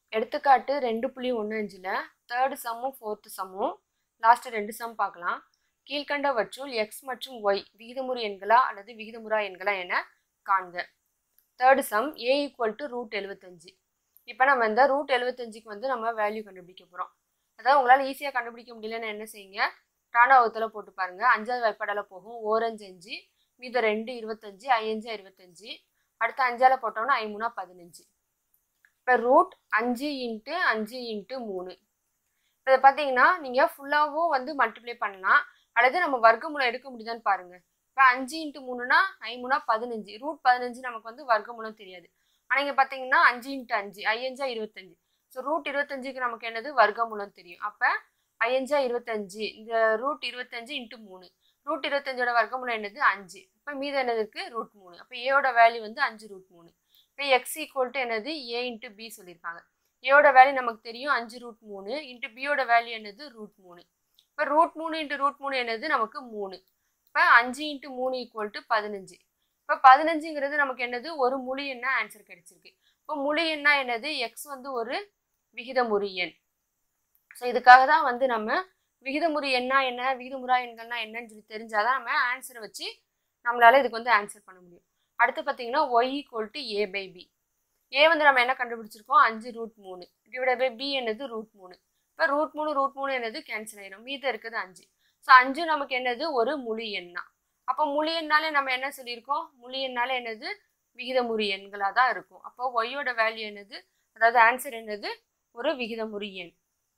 எடுத்துக்காட்டு ரெண்டு புள்ளி ஒன்று அஞ்சில் தேர்டு சம்மும் ஃபோர்த்து சம்மும் லாஸ்ட்டு ரெண்டு சம் பார்க்கலாம் கீழ்கண்டவற்றுள் எக்ஸ் மற்றும் ஒய் விகிதமுறு எண்களா அல்லது விகிதமுறா எண்களா என காண்க third sum a equal to root எழுபத்தஞ்சு இப்போ நம்ம இந்த ரூட் எழுபத்தஞ்சுக்கு வந்து நம்ம வேல்யூ கண்டுபிடிக்க போகிறோம் அதாவது உங்களால் ஈஸியாக கண்டுபிடிக்க முடியலன்னு என்ன செய்யுங்க டானாவத்தில் போட்டு பாருங்க அஞ்சாவது வாய்ப்பாடால போகும் ஓரஞ்சு அஞ்சு மீதம் ரெண்டு இருபத்தஞ்சு ஐயஞ்சா இருபத்தஞ்சு அடுத்து அஞ்சால போட்டோம்னா ஐமூணா பதினஞ்சு இப்போ ரூட் அஞ்சு இன்ட்டு அஞ்சு இன்ட்டு மூணு இப்போ இதை பார்த்தீங்கன்னா நீங்கள் ஃபுல்லாகவும் வந்து மல்டிப்ளை பண்ணலாம் அல்லது நம்ம வர்க்கமூலம் எடுக்க முடியுதான்னு பாருங்க இப்போ அஞ்சு இன்ட்டு மூணுனா ஐமூணா பதினஞ்சு ரூட் பதினஞ்சு நமக்கு வந்து வர்க்கமூலம் தெரியாது ஆனால் இங்கே பார்த்தீங்கன்னா அஞ்சு இன்ட்டு அஞ்சு ஐயஞ்சா இருபத்தஞ்சு ஸோ ரூட் இருபத்தஞ்சுக்கு நமக்கு என்னது வர்க்கமூலம் தெரியும் அப்போ ஐயஞ்சா இருபத்தஞ்சு இந்த ரூட் இருபத்தஞ்சு இன்ட்டு மூணு ரூட் இருபத்தஞ்சோட வர்க்கமூலம் என்னது அஞ்சு இப்போ மீதம் என்னது இருக்கு ரூட் மூணு அப்போ ஏயோட வேல்யூ வந்து அஞ்சு ரூட் மூணு இப்போ எக்ஸ் ஈக்குவல் டு என்னது ஏ இன்ட்டு பி சொல்லியிருக்காங்க ஏயோட வேல்யூ நமக்கு தெரியும் அஞ்சு ரூட் மூணு இன்ட்டு பியோட வேல்யூ என்னது ரூட் மூணு இப்போ ரூட் மூணு இன்ட்டு ரூட் மூணு என்னது நமக்கு மூணு இப்போ அஞ்சு இன்ட்டு மூணு ஈக்குவல் டு பதினஞ்சு இப்போ பதினஞ்சுங்கிறது நமக்கு என்னது ஒரு முழு எண்ணா ஆன்சர் கிடைச்சிருக்கு இப்போ முழு எண்ணா என்னது எக்ஸ் வந்து ஒரு விகிதமுறு எண் ஸோ இதுக்காக தான் வந்து நம்ம விகிதமுறு என்ன என்ன விகிதமுறா எண்கள்னா என்னன்னு சொல்லி தெரிஞ்சாதான் நம்ம ஆன்சரை வச்சு நம்மளால இதுக்கு வந்து ஆன்சர் பண்ண முடியும் அடுத்து பார்த்தீங்கன்னா y equal to a by b a வந்து நம்ம என்ன கண்டுபிடிச்சிருக்கோம் அஞ்சு ரூட் மூணு டிவைட் பை பி என்னது ரூட் மூணு இப்போ ரூட் மூணு ரூட் மூணு என்னது கேன்சல் ஆயிரும் மீதம் இருக்குது அஞ்சு ஸோ அஞ்சு நமக்கு என்னது ஒரு முழு எண்ணா அப்போ முழு எண்ணாலே நம்ம என்ன சொல்லியிருக்கோம் முழு எண்ணாலே என்னது விகிதமுறு எண்களாக தான் இருக்கும் அப்போ ஒய்யோட வேல்யூ என்னது அதாவது ஆன்சர் என்னது ஒரு விகிதமுறு எண்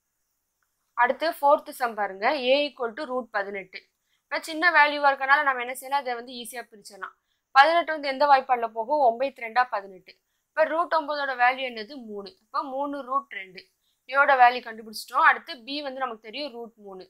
அடுத்து ஃபோர்த்து சம் பாருங்க ஏ ஈக்குவல் டு ரூட் பதினெட்டு இப்போ சின்ன வேல்யூவாக இருக்கனால நம்ம என்ன செய்யலாம் அதை வந்து ஈஸியாக பிரிச்சிடலாம் பதினெட்டு வந்து எந்த வாய்ப்பாடில் போகும் ஒம்பத்தி ரெண்டா பதினெட்டு இப்போ ரூட் ஒம்பதோட வேல்யூ என்னது மூணு இப்போ மூணு ரூட் ரெண்டு ஏயோட வேல்யூ கண்டுபிடிச்சிட்டோம் அடுத்து பி வந்து நமக்கு தெரியும் ரூட் மூணு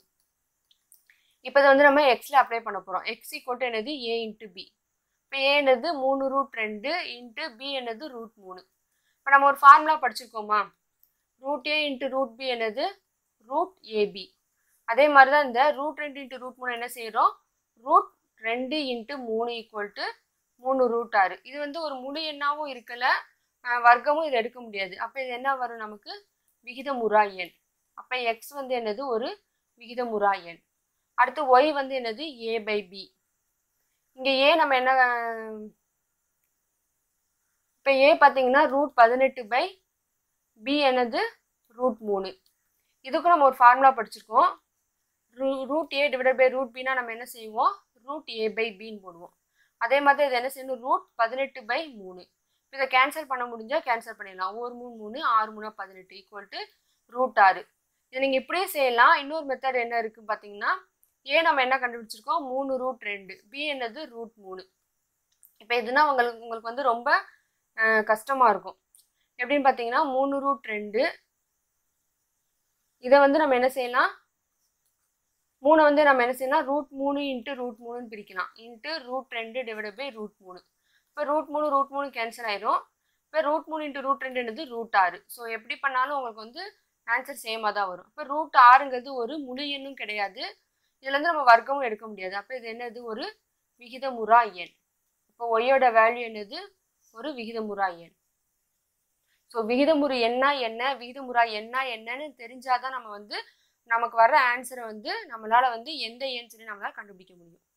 இப்போ இதை வந்து நம்ம எக்ஸில் அப்ளை பண்ண போகிறோம் எக்ஸ் ஈக்குவல் டு என்னது ஏ இன்ட்டு பி இப்போ ஏ என்னது மூணு ரூட் ரெண்டு இன்ட்டு பி என்னது ரூட் மூணு இப்போ நம்ம ஒரு ஃபார்முலா படிச்சிருக்கோமா root a into root b என்னது ரூட் ஏபி அதே மாதிரி தான் இந்த ரூட் ரெண்டு இன்ட்டு ரூட் மூணு என்ன செய்கிறோம் ரூட் ரெண்டு இன்ட்டு மூணு ஈக்குவல் டு மூணு ரூட் ஆறு இது வந்து ஒரு முழு எண்ணாவும் இருக்கல வர்க்கமும் இது எடுக்க முடியாது அப்போ இது என்ன வரும் நமக்கு விகிதமுறா எண் அப்போ எக்ஸ் வந்து என்னது ஒரு விகிதமுறா எண் அடுத்து ஒய் வந்து என்னது ஏ பை பி இங்கே ஏ நம்ம என்ன இப்போ ஏ பார்த்தீங்கன்னா ரூட் பதினெட்டு பை பி என்னது ரூட் மூணு இதுக்கும் நம்ம ஒரு ஃபார்முலா படிச்சிருக்கோம் ரூ root a divide by root பினா நம்ம என்ன செய்வோம் ரூட் ஏ பை பின்னு போடுவோம் அதே மாதிரி இது என்ன செய்யணும் ரூட் பதினெட்டு பை மூணு இதை கேன்சல் பண்ண முடிஞ்சால் கேன்சல் பண்ணிடலாம் ஒரு மூணு மூணு ஆறு மூணு பதினெட்டு ஈக்குவல் டு ரூட் ஆறு இதை நீங்கள் இப்படியே செய்யலாம் இன்னொரு மெத்தட் என்ன இருக்குன்னு பார்த்தீங்கன்னா ஏ நம்ம என்ன கண்டுபிடிச்சிருக்கோம் மூணு ரூட் ரெண்டு பி என்னது ரூட் மூணு இப்போ இதுனா உங்களுக்கு உங்களுக்கு வந்து ரொம்ப கஷ்டமாக இருக்கும் எப்படின்னு பார்த்தீங்கன்னா மூணு ரூட் ரெண்டு இதை வந்து நம்ம என்ன செய்யலாம் மூணை வந்து நம்ம என்ன செய்யலாம் ரூட் மூணு இன்ட்டு ரூட் மூணுன்னு பிரிக்கலாம் இன்ட்டு ரூட் ரெண்டு டிவைட் பை ரூட் மூணு இப்போ ரூட் மூணு ரூட் மூணு கேன்சல் ஆயிரும் இப்போ ரூட் மூணு இன்ட்டு ரூட் ரெண்டுன்றது ரூட் ஆறு ஸோ எப்படி பண்ணாலும் உங்களுக்கு வந்து ஆன்சர் சேமாக தான் வரும் இப்போ ரூட் ஆறுங்கிறது ஒரு முழு எண்ணும் கிடையாது இதுலேருந்து நம்ம வர்க்கமும் எடுக்க முடியாது அப்போ இது என்னது ஒரு விகிதமுறா எண் இப்போ ஒய்யோட வேல்யூ என்னது ஒரு விகிதமுறா எண் ஸோ விகிதமுறு என்ன என்ன விகிதமுறா என்ன என்னன்னு தெரிஞ்சாதான் நம்ம வந்து நமக்கு வர்ற ஆன்சரை வந்து நம்மளால வந்து எந்த ஏன்னு சொல்லி நம்மளால கண்டுபிடிக்க முடியும்